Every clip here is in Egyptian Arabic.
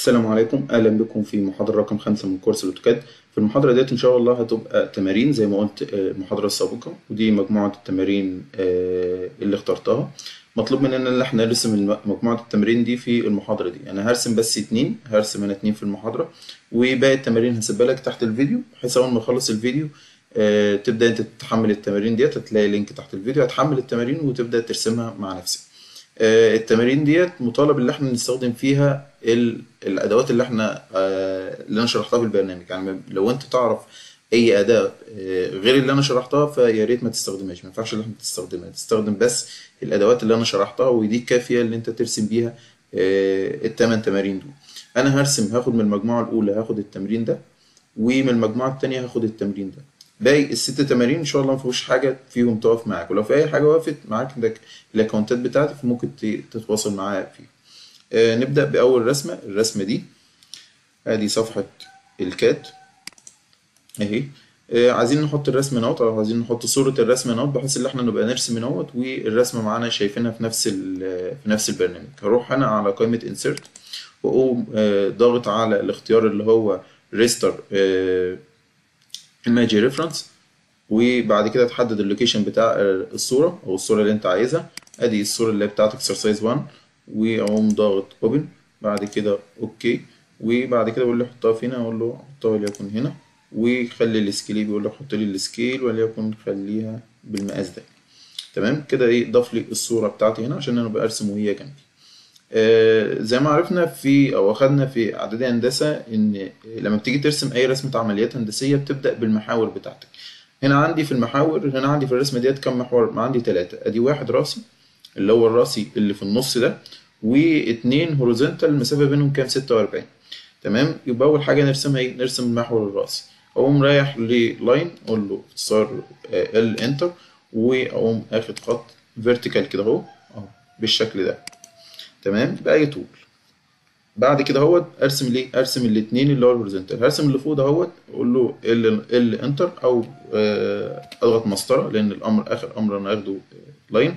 السلام عليكم اهلا بكم في محاضره رقم خمسة من كورس الاوتوكاد في المحاضره ديت ان شاء الله هتبقى تمارين زي ما قلت آه، المحاضره السابقه ودي مجموعه التمارين آه، اللي اخترتها مطلوب مننا ان احنا نرسم الم- مجموعه التمارين دي في المحاضره دي انا هرسم بس اتنين هرسم انا اتنين في المحاضره وباقي التمارين هسيبها لك تحت الفيديو بحيث اول ما اخلص الفيديو آه، تبدا انت تحمل التمارين ديت هتلاقي لينك تحت الفيديو هتحمل التمارين وتبدا ترسمها مع نفسك آه، التمارين ديت مطالب ان احنا نستخدم فيها ال- الادوات اللي احنا آه، اللي انا شرحتها في البرنامج يعني لو انت تعرف اي اداه آه، غير اللي انا شرحتها فيا ريت ما تستخدمهاش ما ينفعش ان احنا تستخدمها تستخدم بس الادوات اللي انا شرحتها ودي كافيه ان انت ترسم بيها آه، الثمان تمارين دول انا هرسم هاخد من المجموعه الاولى هاخد التمرين ده ومن المجموعه الثانيه هاخد التمرين ده باقي الست تمارين ان شاء الله ما فيهوش حاجه فيهم تقف معاك ولو في اي حاجه وقفت معاك عندك الاكونتات بتاعتي فممكن ت- تتواصل معايا فيها آه، نبدا باول رسمه الرسمه دي ادي صفحه الكات اهي آه، عايزين نحط الرسم نوت او عايزين نحط صوره الرسم نوت بحيث ان احنا نبقى نرسم نوت والرسمه معانا شايفينها في نفس ال- في نفس البرنامج هروح هنا على قائمه انسيرت واقوم آه، ضاغط على الاختيار اللي هو ريستر ايماجي ريفرنس وبعد كده تحدد اللوكيشن بتاع الصورة أو الصورة اللي أنت عايزها أدي الصورة اللي هي بتاعت اكسرسايز 1 وأقوم ضاغط أوبن بعد كده أوكي وبعد كده بقول له حطها فين أقول له حطها وليكن هنا وخلي السكيل بيقول له حط لي السكيل وليكن خليها بالمقاس ده تمام كده إيه ضاف لي الصورة بتاعتي هنا عشان أنا بأرسم وهي جنبي آه، زي ما عرفنا في او اخدنا في اعدادي هندسه ان لما بتيجي ترسم اي رسمه عمليات هندسيه بتبدا بالمحاور بتاعتك هنا عندي في المحاور هنا عندي في الرسمه ديت كم محور ما عندي ثلاثه ادي واحد راسي اللي هو الراسي اللي في النص ده واثنين هوريزونتال المسافه بينهم كام 46 تمام يبقى اول حاجه نرسمها ايه نرسم المحور الراسي اقوم رايح للاين اقول له اختصار ال انتر واقوم اخد خط فيرتيكال كده اهو اهو بالشكل ده تمام بأي طول بعد كده اهوت ارسم ليه ارسم الاثنين اللي هو الهوريزونتال هرسم اللي فوق ده اهوت اقول له ال ال انتر او آه، اضغط مسطره لان الامر اخر امر انا اخده لاين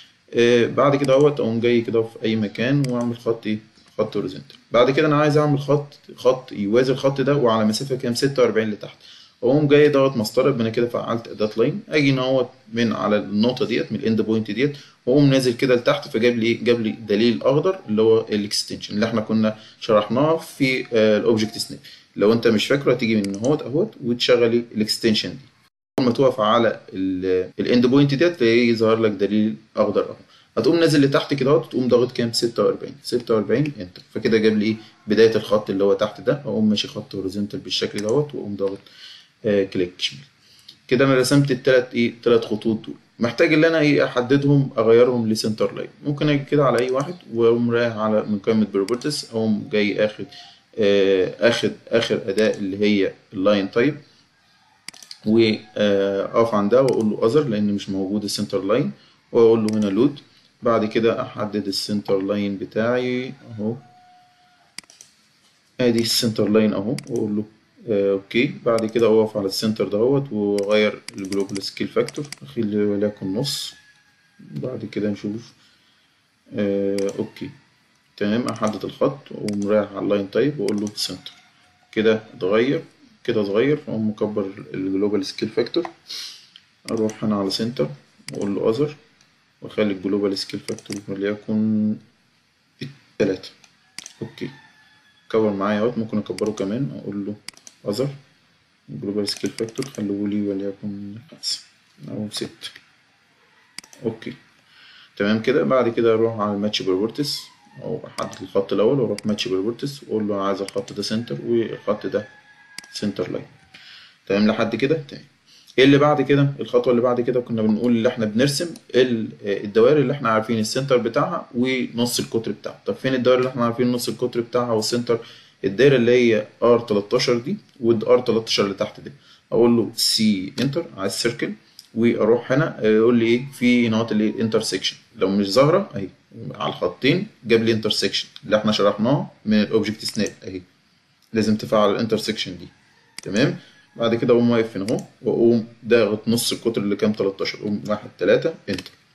بعد كده اهوت اقوم جاي كده في اي مكان واعمل خط ايه خط هوريزونتال بعد كده انا عايز اعمل خط خط يوازي الخط ده وعلى مسافه كام 46 لتحت اقوم جاي ضغط مسطره يبقى انا كده فعلت اداه لاين اجي ان هو من على النقطه ديت من الاند بوينت ديت واقوم نازل كده لتحت فجاب لي ايه جاب لي دليل اخضر اللي هو الاكستنشن اللي احنا كنا شرحناه في الاوبجكت سناب لو انت مش فاكره هتيجي من اهوت اهوت وتشغلي الاكستنشن دي اول ما تقف على الاند بوينت ديت تلاقيه يظهر لك دليل اخضر اهو هتقوم نازل لتحت كده اهوت تقوم ضاغط كام 46 46 انتر فكده جاب لي ايه بدايه الخط اللي هو تحت ده اقوم ماشي خط هوريزونتال بالشكل دوت واقوم ضاغط آه كليك شمال كده انا رسمت التلات ايه تلات خطوط دول محتاج ان انا ايه احددهم اغيرهم لسنتر لاين ممكن اجي كده على اي واحد واقوم رايح على من قائمه بروبرتس اقوم جاي اخد آه اخد اخر اداة اللي هي اللاين تايب واقف عندها واقول له اذر لان مش موجود السنتر لاين واقول له هنا لود بعد كده احدد السنتر لاين بتاعي اهو ادي السنتر لاين اهو واقول له آه، اوكي بعد كده اقف على السنتر دهوت واغير الجلوبال سكيل فاكتور اخلي وليكن نص بعد كده نشوف آه، اوكي تمام احدد الخط واقوم رايح على اللاين تايب واقول له سنتر كده اتغير كده اتغير فاقوم مكبر الجلوبال سكيل فاكتور اروح هنا على سنتر واقول له اذر واخلي الجلوبال سكيل فاكتور وليكن تلاتة اوكي كبر معايا اهوت ممكن اكبره كمان اقول له اذر جلوبال سكيل فاكتور خلوه لي وليكن خمسة او ستة اوكي تمام كده بعد كده اروح على الماتش بروبرتس او احدد الخط الاول واروح ماتش بروبرتس واقول له انا عايز الخط ده سنتر والخط ده سنتر لاين تمام لحد كده تمام ايه اللي بعد كده الخطوه اللي بعد كده كنا بنقول اللي احنا بنرسم ال- الدوائر اللي احنا عارفين السنتر بتاعها ونص القطر بتاعها طب فين الدوائر اللي احنا عارفين نص القطر بتاعها والسنتر الدايره اللي هي ار 13 دي والار 13 اللي تحت دي اقول له سي انتر عايز سيركل واروح هنا يقول لي ايه في نقط اللي انترسكشن لو مش ظاهره اهي على الخطين جاب لي انترسكشن اللي احنا شرحناه من الاوبجكت سناب اهي لازم تفعل الانترسكشن دي تمام بعد كده اقوم واقف هنا اهو واقوم ضاغط نص القطر اللي كام 13 اقوم واحد تلاتة انتر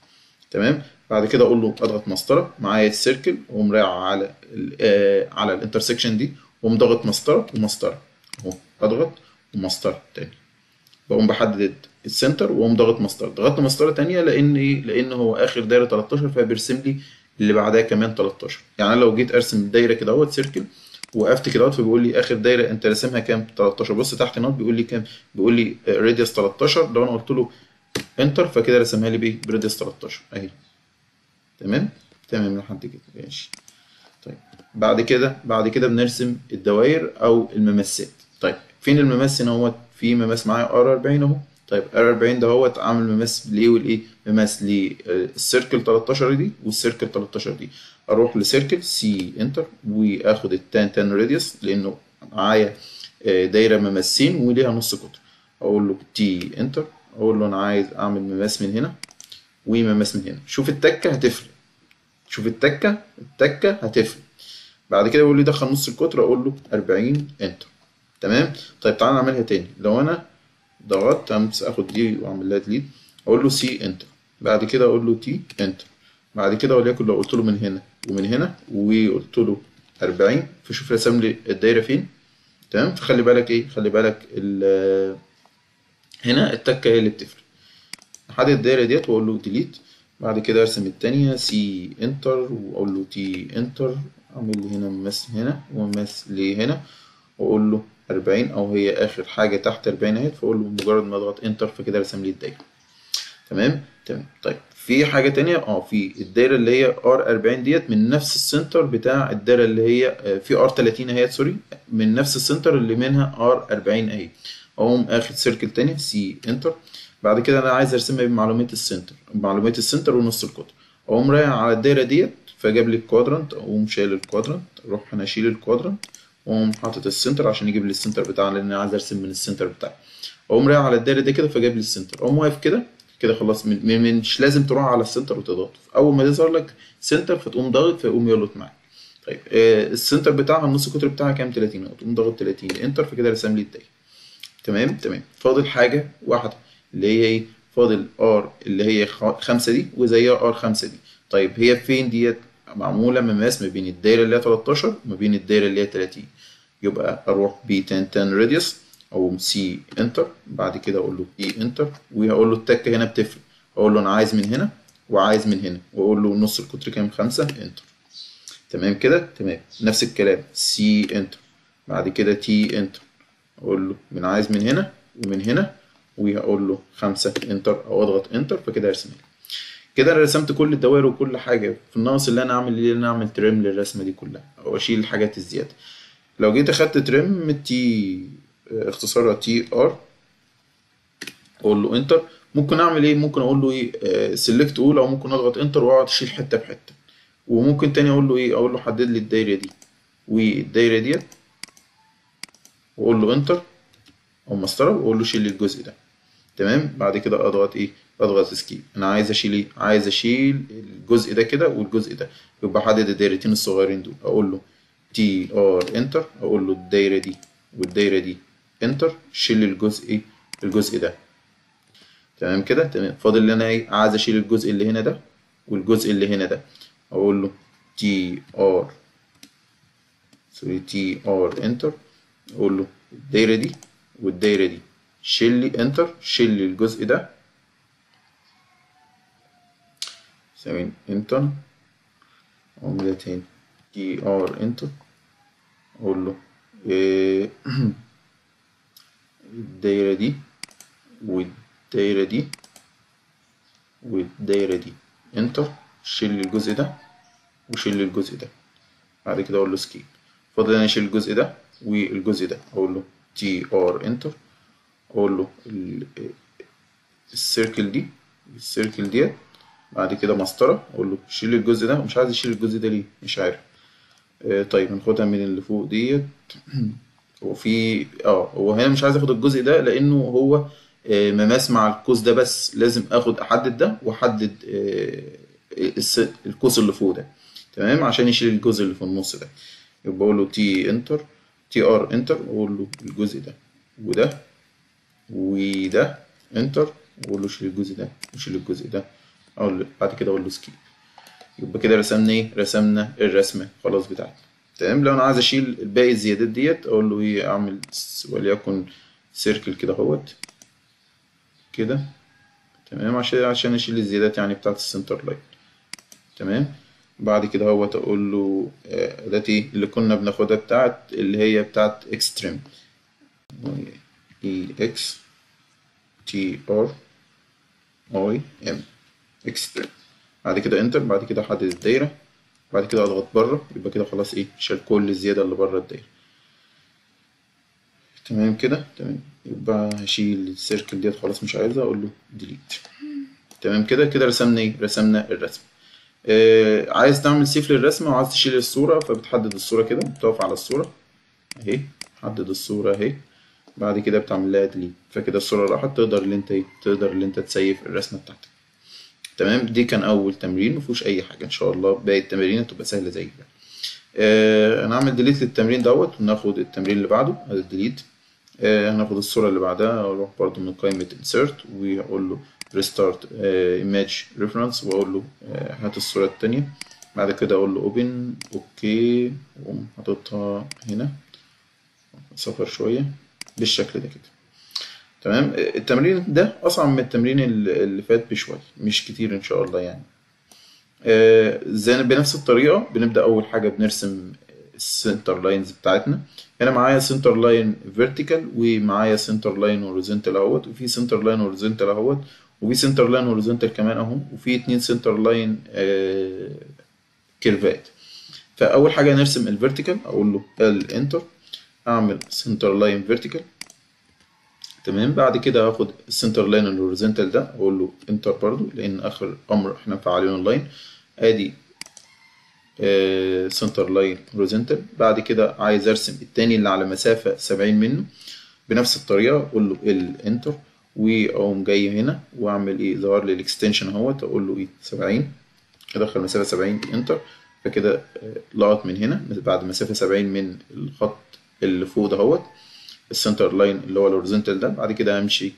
تمام بعد كده اقول له اضغط مسطره معايا السيركل واقوم رايح على ال آه على الانترسكشن دي واقوم ضاغط مسطره ومسطره اهو اضغط ومسطره تاني بقوم بحدد السنتر واقوم ضاغط مسطره ضغطت مسطره تانية لان ايه لان هو اخر دايره 13 فبيرسم لي اللي بعدها كمان 13 يعني انا لو جيت ارسم الدايره كده اهوت سيركل وقفت كده اهوت فبيقول لي اخر دايره انت راسمها كام 13 بص تحت نوت بيقول لي كام بيقول لي راديوس 13 لو انا قلت له انتر فكده رسمها لي بايه براديوس 13 اهي تمام تمام لحد كده ماشي طيب بعد كده بعد كده بنرسم الدوائر او الممسات طيب فين الممس هنا اهوت في مماس معايا ار 40 اهو طيب ار 40 ده هوت عامل مماس ليه والايه مماس للسيركل 13 دي والسيركل 13 دي اروح لسيركل سي انتر واخد التان تان راديوس لانه معايا دايره مماسين وليها نص قطر اقول له تي انتر اقول له انا عايز اعمل مماس من هنا ومماس من هنا شوف التكه هتفرق شوف التكه التكه هتفرق بعد كده بيقول لي دخل نص القطر اقول له 40 انتر تمام طيب تعالى نعملها تاني لو انا ضغطت امس اخد دي واعمل لها ديليت اقول له سي انتر بعد كده اقول له تي انتر بعد كده وليكن لو قلت له من هنا ومن هنا وقلت له 40 فشوف رسم لي الدايره فين تمام فخلي بالك ايه خلي بالك هنا التكه هي اللي بتفرق احدد الدايره ديت واقول له ديليت بعد كده ارسم التانية سي انتر واقول له تي انتر اعمل لي هنا مماس هنا ومماس لهنا واقول له 40 او هي اخر حاجه تحت 40 اهي فاقول له مجرد ما اضغط انتر فكده رسم لي الدايره تمام تمام طيب في حاجه تانية اه في الدايره اللي هي ار 40 ديت من نفس السنتر بتاع الدايره اللي هي في ار 30 اهي سوري من نفس السنتر اللي منها ار 40 اهي اقوم اخد سيركل تاني سي انتر بعد كده انا عايز ارسمها بمعلومات السنتر معلومات السنتر ونص القطر اقوم رايح على الدايره ديت فجاب لي الكوادرانت اقوم شايل الكوادرانت اروح انا اشيل الكوادرانت واقوم حاطط السنتر عشان يجيب لي السنتر بتاعنا لان انا عايز ارسم من السنتر بتاعي اقوم رايح على الدايره دي كده فجاب لي السنتر اقوم واقف كده كده خلاص من, من مش لازم تروح على السنتر وتضغط اول ما يظهر لك سنتر فتقوم ضاغط فيقوم يلقط معاك طيب آه السنتر بتاعها النص قطر بتاعها كام 30 تقوم ضاغط 30 انتر فكده رسم لي الدايره تمام تمام فاضل حاجه واحده اللي هي ايه فاضل ار اللي هي خمسة دي وزيها ار خمسة دي طيب هي فين ديت معموله مماس ما بين الدايره اللي هي 13 وما بين الدايره اللي هي 30 يبقى اروح ب 10 10 راديوس او سي انتر بعد كده اقول له اي انتر وهقول له التكه هنا بتفرق اقول له انا عايز من هنا وعايز من هنا واقول له نص القطر كام 5 انتر تمام كده تمام نفس الكلام سي انتر بعد كده تي انتر اقول له من عايز من هنا ومن هنا وهقول له 5 انتر او اضغط انتر فكده هيرسم لي كده انا رسمت كل الدوائر وكل حاجه في الناقص اللي انا اعمل اللي انا اعمل تريم للرسمه دي كلها او اشيل الحاجات الزياده لو جيت اخدت تريم تي اختصارها تي ار اقول له انتر ممكن اعمل ايه ممكن اقول له ايه سيلكت اول او ممكن اضغط انتر واقعد اشيل حته بحته وممكن تاني اقول له ايه اقول له حدد لي الدايره دي والدايره ديت واقول له انتر او مسطره واقول له شيل لي الجزء ده تمام بعد كده اضغط ايه اضغط اسكيب انا عايز اشيل ايه عايز اشيل الجزء ده كده والجزء ده يبقى حدد الدايرتين الصغيرين دول اقول له تي ار انتر اقول له الدايره دي والدايره دي انتر شيل الجزء ايه الجزء ده تمام كده تمام فاضل لي انا ايه عايز اشيل الجزء اللي هنا ده والجزء اللي هنا ده اقول له تي ار سوري تي ار انتر اقول له الدايره دي والدايره دي شيل لي انتر شيل لي الجزء ده سوين انتر اعملها تاني تي ار انتر اقول له إيه الدايره دي والدايره دي والدايره دي انتر شيل لي الجزء ده وشيل لي الجزء ده بعد كده اقول له سكيب فاضل انا اشيل الجزء ده والجزء ده اقول له تي ار انتر اقول له السيركل دي السيركل ديت بعد كده مسطره اقول له شيل الجزء ده مش عايز اشيل الجزء ده ليه مش عارف آه طيب هناخدها من اللي فوق ديت هو في اه هو هنا مش عايز اخد الجزء ده لانه هو آه مماس مع القوس ده بس لازم اخد احدد ده واحدد آه القوس اللي فوق ده تمام عشان يشيل الجزء اللي في النص ده يبقى اقول له تي انتر تي ار انتر اقول له الجزء ده وده وده انتر واقول له شيل الجزء ده وشيل الجزء ده اقول له بعد كده اقول له سكيب يبقى كده رسمنا ايه رسمنا الرسمه خلاص بتاعتنا تمام لو انا عايز اشيل باقي الزيادات ديت اقول له ايه اعمل وليكن سيركل كده اهوت كده تمام عشان عشان اشيل الزيادات يعني بتاعت السنتر لاين تمام بعد كده اهوت اقول له اداة ايه اللي كنا بناخدها بتاعت اللي هي بتاعت اكستريم اي اكس تي ار اي ام اكستريم بعد كده انتر بعد كده احدد الدايره بعد كده اضغط بره يبقى كده خلاص ايه شال كل الزياده اللي بره الدايره تمام كده تمام يبقى هشيل السيركل ديت خلاص مش عايزها اقول له ديليت تمام كده كده رسمنا ايه رسمنا الرسم آه عايز تعمل سيف للرسمه وعايز تشيل الصوره فبتحدد الصوره كده بتقف على الصوره اهي حدد الصوره اهي بعد كده بتعمل لها ديليت فكده الصوره راحت تقدر اللي انت ايه تقدر اللي انت تسيف الرسمه بتاعتك تمام دي كان اول تمرين مفيهوش اي حاجه ان شاء الله باقي التمارين هتبقى سهله زي كده آه هنعمل ديليت للتمرين دوت وناخد التمرين اللي بعده هذا الديليت آه هناخد الصوره اللي بعدها اروح برضو من قائمه insert واقول له restart آه image reference واقول له آه هات الصوره التانية بعد كده اقول له open اوكي واقوم حاططها هنا صفر شويه بالشكل ده كده تمام التمرين ده اصعب من التمرين اللي فات بشويه مش كتير ان شاء الله يعني آه زي بنفس الطريقه بنبدا اول حاجه بنرسم السنتر لاينز بتاعتنا هنا معايا سنتر لاين فيرتيكال ومعايا سنتر لاين هوريزونتال اهوت وفي سنتر لاين هوريزونتال اهوت وفي سنتر لاين هوريزونتال كمان اهو وفي اتنين سنتر لاين آه كيرفات فاول حاجه نرسم الفيرتيكال اقول له الانتر اعمل سنتر لاين فيرتيكال تمام بعد كده هاخد السنتر لاين الهوريزونتال ده اقول له انتر برضو لان اخر امر احنا مفعلينه اللاين ادي سنتر لاين هوريزونتال بعد كده عايز ارسم التاني اللي على مسافة 70 منه بنفس الطريقة اقول له الانتر واقوم جاي هنا واعمل ايه ظهر لي الاكستنشن اهوت اقول له ايه 70 ادخل مسافة 70 انتر فكده لقط من هنا بعد مسافة 70 من الخط اللي فوق دهوت السنتر لاين اللي هو الهوريزونتال ده بعد كده امشي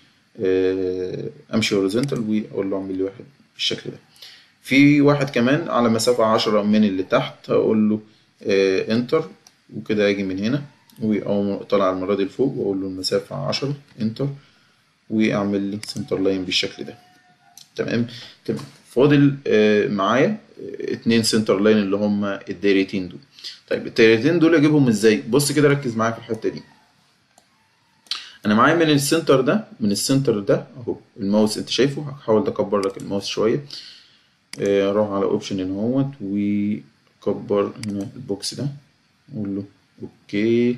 امشي هوريزونتال واقول له اعمل لي واحد بالشكل ده في واحد كمان على مسافة عشرة من اللي تحت هقول له انتر وكده اجي من هنا واقوم طالع المرة دي لفوق واقول له المسافة عشرة انتر واعمل لي سنتر لاين بالشكل ده تمام تمام فاضل معايا اتنين سنتر لاين اللي هما الدايرتين دول طيب الدايرتين دول اجيبهم ازاي بص كده ركز معايا في الحتة دي انا معايا من السنتر ده من السنتر ده اهو الماوس انت شايفه هحاول اكبر لك الماوس شويه اروح على اوبشن هنا اهوت وكبر هنا البوكس ده اقول له اوكي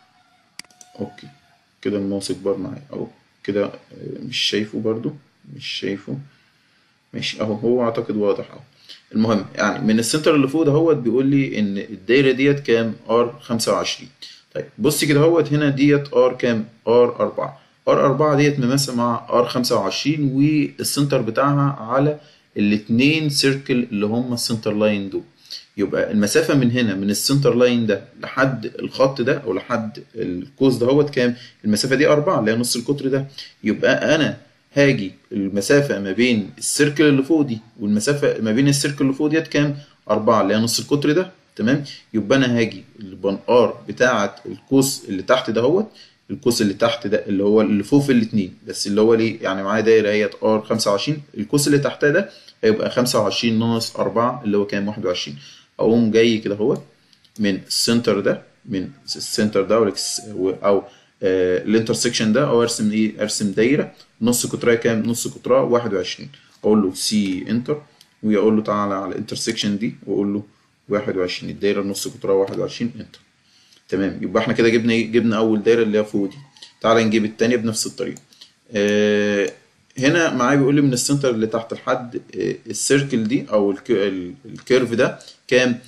اوكي كده الماوس اكبر معايا اهو كده مش شايفه برضو مش شايفه ماشي اهو هو اعتقد واضح اهو المهم يعني من السنتر اللي فوق دهوت بيقول لي ان الدايره ديت كام ار 25 طيب بص كده اهوت هنا ديت ار كام ار 4 ار 4 ديت مماثله مع ار 25 والسنتر بتاعها على الاتنين سيركل اللي هم السنتر لاين دول يبقى المسافه من هنا من السنتر لاين ده لحد الخط ده او لحد القوس دهوت كام المسافه دي 4 اللي هي نص القطر ده يبقى انا هاجي المسافه ما بين السيركل اللي فوق دي والمسافه ما بين السيركل اللي فوق ديت كام 4 اللي هي نص القطر ده تمام يبقى انا هاجي البنقار بتاعه القوس اللي تحت دهوت القوس اللي تحت ده اللي هو اللي فوق في الاثنين بس اللي هو ليه يعني معايا دايره هي ار 25 القوس اللي تحتها ده هيبقى 25 ناقص 4 اللي هو كام 21 اقوم جاي كده اهوت من السنتر ده من السنتر ده او او آه الانترسكشن ده او ارسم ايه ارسم دايره نص قطرها كام نص قطرها 21 اقول له سي انتر واقول له تعالى على الانترسكشن دي واقول له 21 الدايره نص قطرها 21 انتر تمام يبقى احنا كده جبنا ايه جبنا اول دايره اللي هي فوق دي تعالى نجيب الثانيه بنفس الطريقه آه هنا معايا بيقول لي من السنتر اللي تحت لحد آه السيركل دي او الكيرف ده كام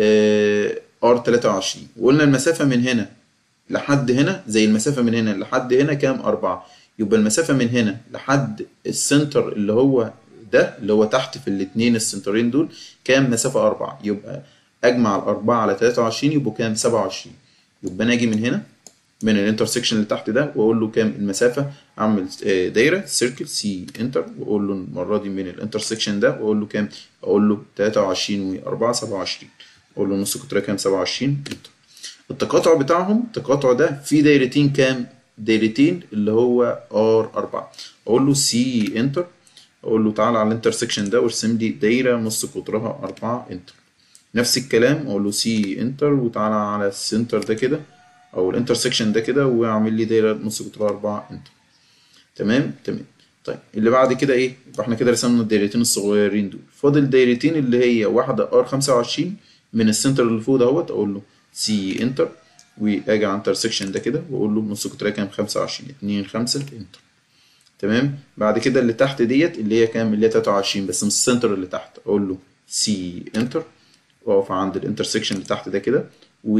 ار 23 وقلنا المسافه من هنا لحد هنا زي المسافه من هنا لحد هنا كام 4 يبقى المسافه من هنا لحد السنتر اللي هو ده اللي هو تحت في الاثنين السنترين دول كام مسافه 4 يبقى اجمع الأربعة على 23 يبقوا كام 27 يبقى انا اجي من هنا من الانترسكشن اللي تحت ده واقول له كام المسافه اعمل آه، دايره سيركل سي انتر واقول له المره دي من الانترسكشن ده واقول له كام اقول له 23 و4 27 اقول له نص قطرها كام 27 انتر التقاطع بتاعهم التقاطع ده في دايرتين كام دايرتين اللي هو ار 4 اقول له سي انتر اقول له تعالى على الانترسكشن ده وارسم لي دايره نص قطرها 4 انتر نفس الكلام اقول له سي انتر وتعالى على السنتر ده كده او الانترسكشن ده كده واعمل لي دايره نص قطرها 4 انتر تمام تمام طيب اللي بعد كده ايه يبقى احنا كده رسمنا الدايرتين الصغيرين دول فاضل دايرتين اللي هي واحده ار 25 من السنتر اللي فوق دهوت اقول له سي انتر واجي على الانترسكشن ده كده واقول له نص قطرها كام 25 2 5 انتر تمام بعد كده اللي تحت ديت اللي هي كام اللي هي 23 بس من السنتر اللي تحت اقول له سي انتر واقف عند الانترسكشن اللي تحت ده كده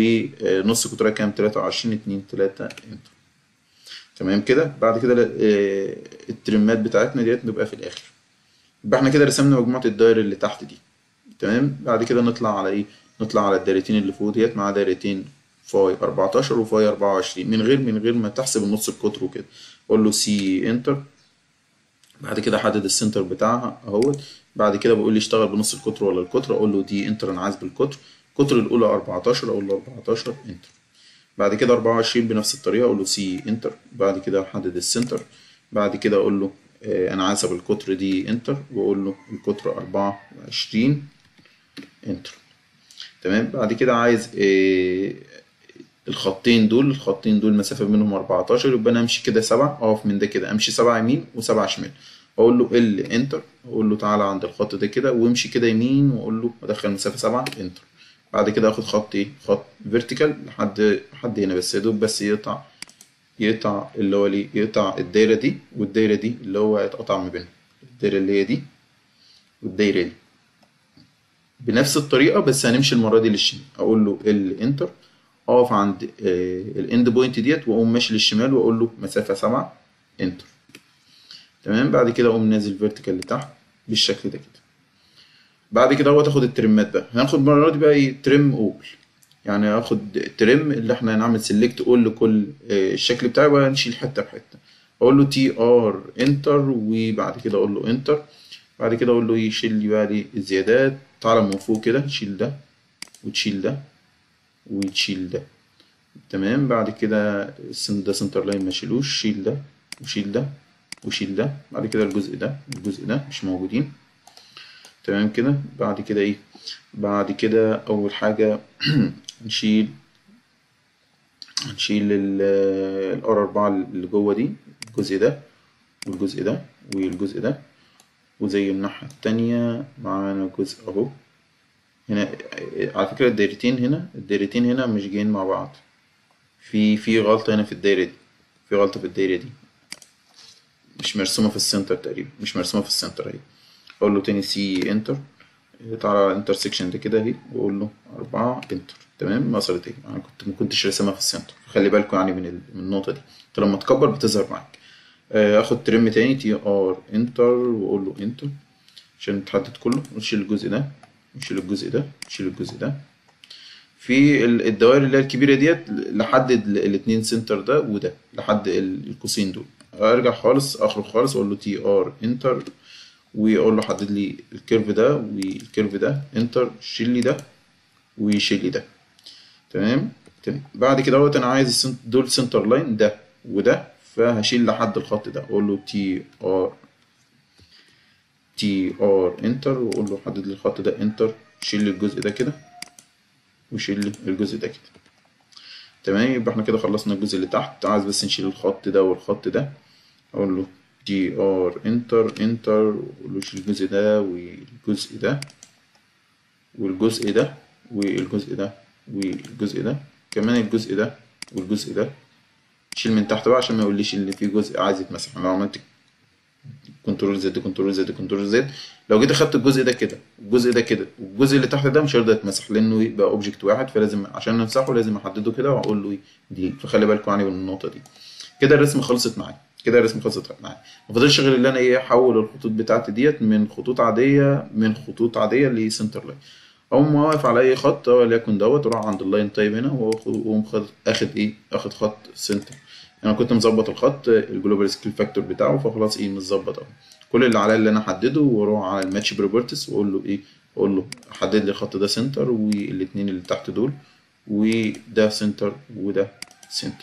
ونص قطرها كام 23 2 3 انتر تمام كده بعد كده آه، الترمات بتاعتنا ديت نبقى في الاخر يبقى احنا كده رسمنا مجموعه الدوائر اللي تحت دي تمام بعد كده نطلع على ايه نطلع على الدايرتين اللي فوق ديت مع دايرتين فاي 14 وفاي 24 من غير من غير ما تحسب النص القطر وكده اقول له سي انتر بعد كده احدد السنتر بتاعها اهوت بعد كده بقول لي اشتغل بنص القطر ولا القطر اقول له دي انتر انا عايز بالقطر القطر الاولى 14 اقول له 14 انتر بعد كده 24 بنفس الطريقه اقول له سي انتر بعد كده احدد السنتر بعد كده اقول له آه، انا عايز بالقطر دي انتر واقول له القطر 24 انتر تمام بعد كده عايز آه، الخطين دول الخطين دول المسافة بينهم 14 يبقى انا امشي كده سبعة اقف من ده كده امشي سبعة يمين وسبعة شمال اقول له ال انتر اقول له تعالى عند الخط ده كده وامشي كده يمين واقول له ادخل مسافة سبعة انتر بعد كده اخد خط ايه خط فيرتيكال لحد لحد هنا بس يا دوب بس يقطع يقطع اللي هو ليه يقطع الدايرة دي والدايرة دي اللي هو يتقطع ما بينهم الدايرة اللي هي دي والدايرة دي بنفس الطريقة بس هنمشي المرة دي للشمال أقول له ال انتر أقف عند الاند بوينت ديت وأقوم ماشي للشمال وأقول له مسافة سبعة انتر تمام بعد كده أقوم نازل فيرتيكال لتحت بالشكل ده كده بعد كده هو تاخد الترمات بقى هناخد المرة دي بقى ايه ترم أول يعني هاخد ترم اللي احنا هنعمل سيلكت أول لكل آه، الشكل بتاعي وهنشيل حتة بحتة أقول له تي ار انتر وبعد كده أقول له انتر بعد كده اقول له يشيل لي بقى لي الزيادات تعالى من فوق كده تشيل ده وتشيل ده وتشيل ده تمام بعد كده السن ده سنتر لاين ما شيلوش شيل ده وشيل ده وشيل ده بعد كده الجزء ده والجزء ده مش موجودين تمام كده بعد كده ايه بعد كده اول حاجة نشيل هنشيل الار 4 اللي جوه دي الجزء ده والجزء ده والجزء ده وزي الناحية التانية معانا جزء اهو هنا على فكرة الدايرتين هنا الدايرتين هنا مش جايين مع بعض في في غلطة هنا في الدايرة دي في غلطة في الدايرة دي مش مرسومة في السنتر تقريبا مش مرسومة في السنتر اهي اقول له تاني سي انتر تعالى على الانترسكشن ده كده اهي واقول له أربعة انتر تمام وصلت اهي انا كنت ما كنتش راسمها في السنتر خلي بالكم يعني من ال- من النقطة دي انت لما تكبر بتظهر معاك آه، اخد ترم تاني تي ار انتر واقول له انتر عشان تحدد كله ونشيل الجزء ده ونشيل الجزء ده ونشيل الجزء ده في ال- الدوائر اللي هي الكبيرة ديت لحد ال- الاتنين سنتر ده وده لحد ال- القوسين دول ارجع خالص اخرج خالص اقول له تي ار انتر واقول له حدد لي الكيرف ده والكيرف ده انتر شيل لي ده ويشيل لي ده تمام تمام بعد كده اهوت انا عايز السنت- دول سنتر لاين ده وده فهشيل لحد الخط ده اقول له تي ار تي ار انتر واقول له حدد لي الخط ده انتر شيل لي الجزء ده كده وشيل لي الجزء ده كده تمام يبقى احنا كده خلصنا الجزء اللي تحت عايز بس نشيل الخط ده والخط ده اقول له تي ار انتر انتر واقول له شيل الجزء ده والجزء ده والجزء ده والجزء ده والجزء ده كمان الجزء ده والجزء ده شيل من تحت بقى عشان ما يقوليش ان في جزء عايز يتمسح لو عملت كنترول زد كنترول زد كنترول زد لو جيت اخدت الجزء ده كده والجزء ده كده والجزء اللي تحت ده مش هيرضى يتمسح لانه يبقى اوبجكت واحد فلازم عشان نمسحه لازم احدده كده واقول له دي فخلي بالكم يعني من النقطه دي كده الرسم خلصت معايا كده الرسم خلصت معايا ما فاضلش غير اللي انا ايه احول الخطوط بتاعتي ديت من خطوط عاديه من خطوط عاديه لسنتر لاين اقوم واقف على اي خط وليكن دوت واروح عند اللاين تايب هنا واقوم خد- اخد ايه اخد خط سنتر انا كنت مظبط الخط الجلوبال سكيل فاكتور بتاعه فخلاص ايه متظبط اهو كل اللي عليا اللي انا احدده واروح على الماتش بروبرتيز واقول له ايه اقول له حدد لي الخط ده سنتر والاثنين اللي تحت دول وده سنتر وده سنتر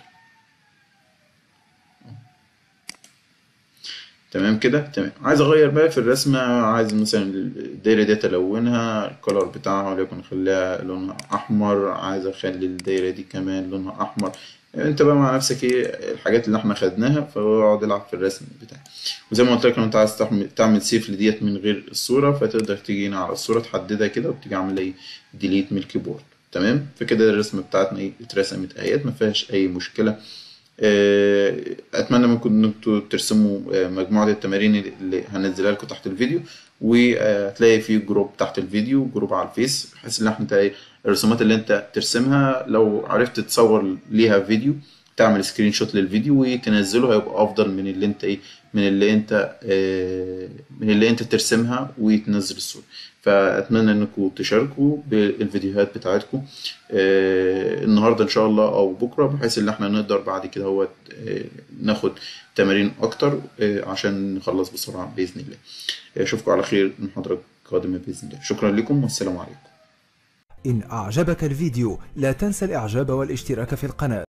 تمام كده تمام عايز اغير بقى في الرسمه عايز مثلا الدايره دي الونها الكلر بتاعها وليكن اخليها لونها احمر عايز اخلي الدايره دي كمان لونها احمر انت بقى مع نفسك ايه الحاجات اللي احنا خدناها فاقعد العب في الرسم بتاعك وزي ما قلت لك لو انت عايز تعمل تعمل سيف لديت من غير الصوره فتقدر تيجي هنا على الصوره تحددها كده وتيجي عامل ايه ديليت من الكيبورد تمام فكده الرسمه بتاعتنا ايه اترسمت اهيت ما فيهاش اي مشكله آه، اتمنى منكم ان انتوا ترسموا آه، مجموعه التمارين اللي هنزلها لكم تحت الفيديو وهتلاقي في جروب تحت الفيديو جروب على الفيس بحيث ان احنا إيه، الرسومات اللي انت ترسمها لو عرفت تصور ليها فيديو تعمل سكرين شوت للفيديو وتنزله هيبقى افضل من اللي انت ايه من اللي انت آه، من اللي انت ترسمها وتنزل الصورة فاتمنى انكم تشاركوا بالفيديوهات بتاعتكم آه، النهارده ان شاء الله او بكره بحيث ان احنا نقدر بعد كده هو آه، ناخد تمارين اكتر آه، عشان نخلص بسرعه باذن الله آه، اشوفكم على خير المحاضره القادمه باذن الله شكرا لكم والسلام عليكم إن أعجبك الفيديو لا تنسى الإعجاب والاشتراك في القناة